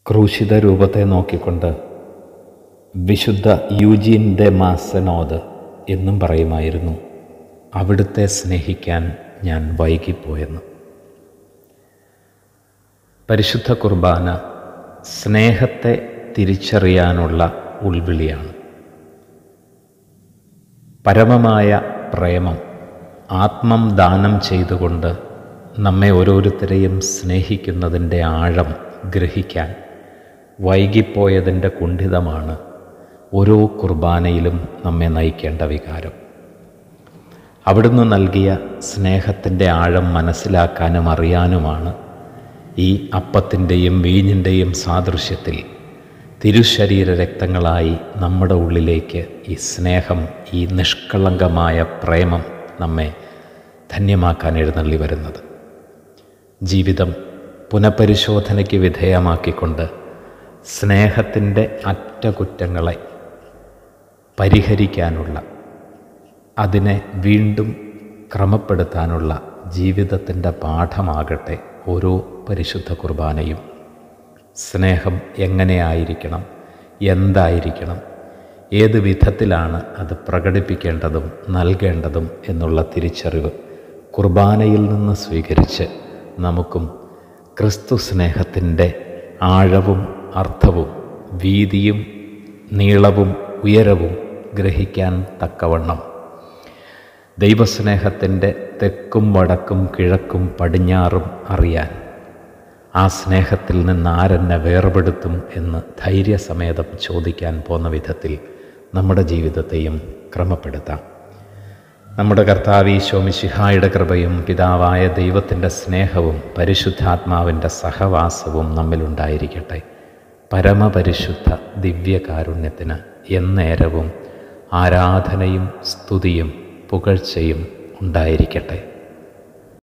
ക്രൂശിത രൂപത്തെ നോക്കിക്കൊണ്ട് വിശുദ്ധ യൂജീൻ ദെ മാസനോദ് എന്നും പറയുമായിരുന്നു അവിടുത്തെ സ്നേഹിക്കാൻ ഞാൻ വൈകിപ്പോയെന്ന് പരിശുദ്ധ കുർബാന സ്നേഹത്തെ തിരിച്ചറിയാനുള്ള ഉൾവിളിയാണ് പരമമായ പ്രേമം ആത്മം ദാനം ചെയ്തുകൊണ്ട് നമ്മെ ഓരോരുത്തരെയും സ്നേഹിക്കുന്നതിൻ്റെ ആഴം ഗ്രഹിക്കാൻ വൈകിപ്പോയതിൻ്റെ കുണ്ഠിതമാണ് ഓരോ കുർബാനയിലും നമ്മെ നയിക്കേണ്ട വികാരം അവിടുന്ന് നൽകിയ സ്നേഹത്തിൻ്റെ ആഴം മനസ്സിലാക്കാനും അറിയാനുമാണ് ഈ അപ്പത്തിൻ്റെയും വീഞ്ഞിൻ്റെയും സാദൃശ്യത്തിൽ തിരുശരീര രക്തങ്ങളായി നമ്മുടെ ഉള്ളിലേക്ക് ഈ സ്നേഹം ഈ നിഷ്കളങ്കമായ പ്രേമം നമ്മെ ധന്യമാക്കാൻ എഴുന്നള്ളി വരുന്നത് ജീവിതം പുനഃപരിശോധനയ്ക്ക് വിധേയമാക്കിക്കൊണ്ട് സ്നേഹത്തിൻ്റെ അറ്റകുറ്റങ്ങളെ പരിഹരിക്കാനുള്ള അതിനെ വീണ്ടും ക്രമപ്പെടുത്താനുള്ള ജീവിതത്തിൻ്റെ പാഠമാകട്ടെ ഓരോ പരിശുദ്ധ കുർബാനയും സ്നേഹം എങ്ങനെയായിരിക്കണം എന്തായിരിക്കണം ഏത് വിധത്തിലാണ് അത് പ്രകടിപ്പിക്കേണ്ടതും നൽകേണ്ടതും എന്നുള്ള തിരിച്ചറിവ് കുർബാനയിൽ നിന്ന് സ്വീകരിച്ച് നമുക്കും ക്രിസ്തു സ്നേഹത്തിൻ്റെ ആഴവും അർത്ഥവും വീതിയും നീളവും ഉയരവും ഗ്രഹിക്കാൻ തക്കവണ്ണം ദൈവസ്നേഹത്തിൻ്റെ തെക്കും വടക്കും കിഴക്കും പടിഞ്ഞാറും അറിയാൻ ആ സ്നേഹത്തിൽ നിന്ന് ആരെന്നെ വേർപെടുത്തും എന്ന് ധൈര്യസമേതം ചോദിക്കാൻ പോന്ന വിധത്തിൽ നമ്മുടെ ജീവിതത്തെയും ക്രമപ്പെടുത്താം നമ്മുടെ കർത്താവ് ഈശോമിശിഹായുടെ കൃപയും പിതാവായ ദൈവത്തിൻ്റെ സ്നേഹവും പരിശുദ്ധാത്മാവിൻ്റെ സഹവാസവും നമ്മിലുണ്ടായിരിക്കട്ടെ പരമപരിശുദ്ധ ദിവ്യകാരുണ്യത്തിന് എന്നേരവും ആരാധനയും സ്തുതിയും പുകഴ്ചയും ഉണ്ടായിരിക്കട്ടെ